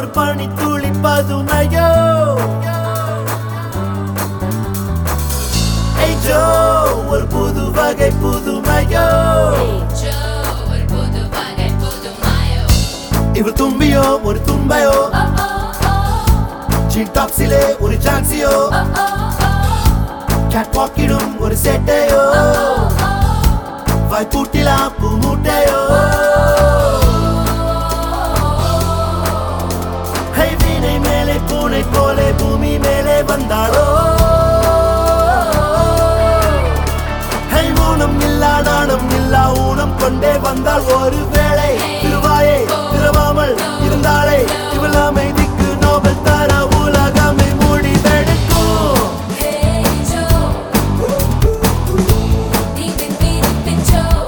ஒரு பனி துளி பதுமையோ ஏய் ஜோ ஒரு புது வகை புதுமையோ ஒரு புது வகை புது மாயோ இவள் தும்பியோ ஒரு தும்பையோ ஜீன் டாப்ஸிலே ஒரு ஜான்சியோ கேட் வாக்கிடும் ஒரு செட்டையோ வாய் பூட்டிலா பூ மூட்டையோ ஹை வீணை மேலே பூனை போலே பூமி மேலே வந்தாளோ ஹை ஊனம் இல்லா நாணம் இல்லா ஊனம் கொண்டே வந்தால் ஒரு வேளை திருவாயை திரவாமல் இருந்தாளே இவள் அமைதிக்கு நோபல் தர உலகமே முடிவெடுக்கும் Hey Joe, நீ பின் Joe.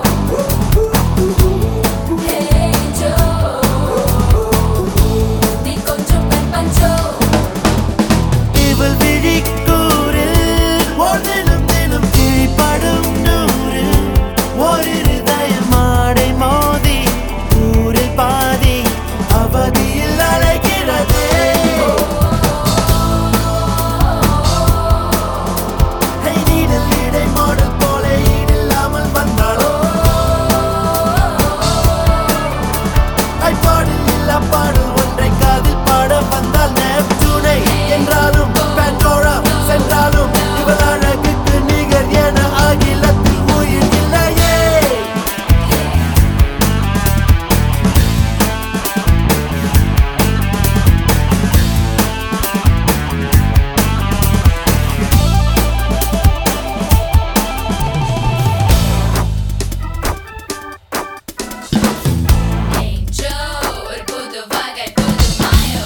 Hey Joe, நீ கொஞ்சம் கற்பன் Joe. இவள் விழிக்கூறில் ஒரு தினம் தினம் கிழிப்படும் நூறு ஒரு இருதயம் மாடை மோதி ஊரில் பாதி அவதியில் அலைகிறது ஹே, நீடல் இடை மாடல் போல ஈடில்லாமல் வந்தாளோ பாடல் இல்லா பாடல் ஒன்றை காதில் பாட வந்தால் நெப்டூனை என்றாலும் பேண்டோரா சென்றாலும் இவள் அழகுக்கு நிகர் என அகிலத்தில் உயிர் இல்லையே Hey Joe, ஒரு புது வகை புது மாயோ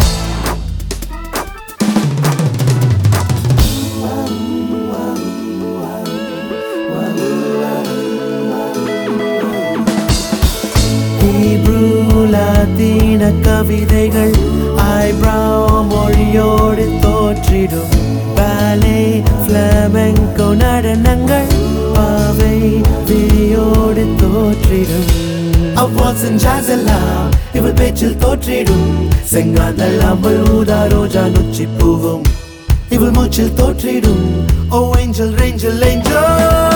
ஹீப்ரூ லாத்தீன கவிதைகள் ஐப்ராவ் மொழியோடு தோற்றிடும் பாலே ஃப்ளமெங்கோ நடனங்கள் பாவை விழியோடு தோற்றிடும் அவ்வாசன் ஜாஸ் எல்லாம் இவள் பேச்சில் தோற்றிடும் செங்காந்தல் அம்பல் ஊதா ரோஜா நொச்சி பூவும் இவள் மூச்சில் தோற்றிடும் ஓ ஏஞ்சல் ரேஞ்சல் ஏஞ்சல்